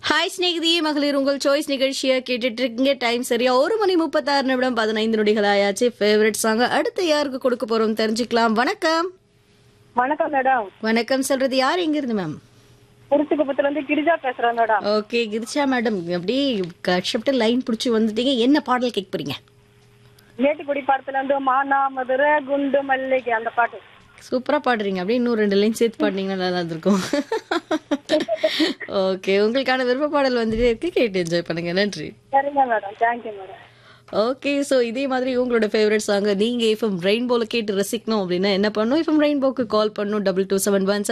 hi ஸ்நேகிதி மகளிர் உங்கள் choice நிகழ்ச்சியை கேட்டுட்டு இருக்கீங்க டைம் சரியா ஒரு மணி முப்பத்தாறு நிமிடம் பதினைந்து நொடிகள் ஆயாச்சு ஃபேவரட் சாங் அடுத்து யாருக்கு கொடுக்க போறோம் தெரிஞ்சுக்கலாம் வணக்கம் வணக்கம் மேடம் வணக்கம் சொல்றது யார் எங்க இருந்து மேம் குருத்துக்குப்பத்துல இருந்து கிரிஜா பேசுறேன் மேடம் ஓகே கிரிச்சா மேடம் அப்படியே கஷ்டப்பட்டு லைன் பிடிச்சி வந்துட்டீங்க என்ன பாடல் கேட்க போறீங்க மேட்டுக்குடி படத்துல இருந்து மானா மதுரை குண்டு மல்லிகை அந்த பாட்டு சூப்பரா பாடுறீங்க அப்படியே இன்னும் ரெண்டு லைன் சேர்த்து பாடுனீங்கன்னா நல்லா இருந்திருக்கும் ஓகே உங்களுக்கான விருப்ப பாடல் வந்துட்டே இருக்கு கேட்டு என்ஜாய் பண்ணுங்க நன்றி சரிங்க madam thank you madam okay so இதே மாதிரி உங்களோட ஃபேவரட் சாங் நீங்க எஃப்எம் ரெயின்போல கேட்டு ரசிக்கணும் அப்படின்னா என்ன பண்ணணும் எஃப்எம் ரெயின்போக்கு கால் பண்ணணும் டபுள் டூ செவன் ஒன்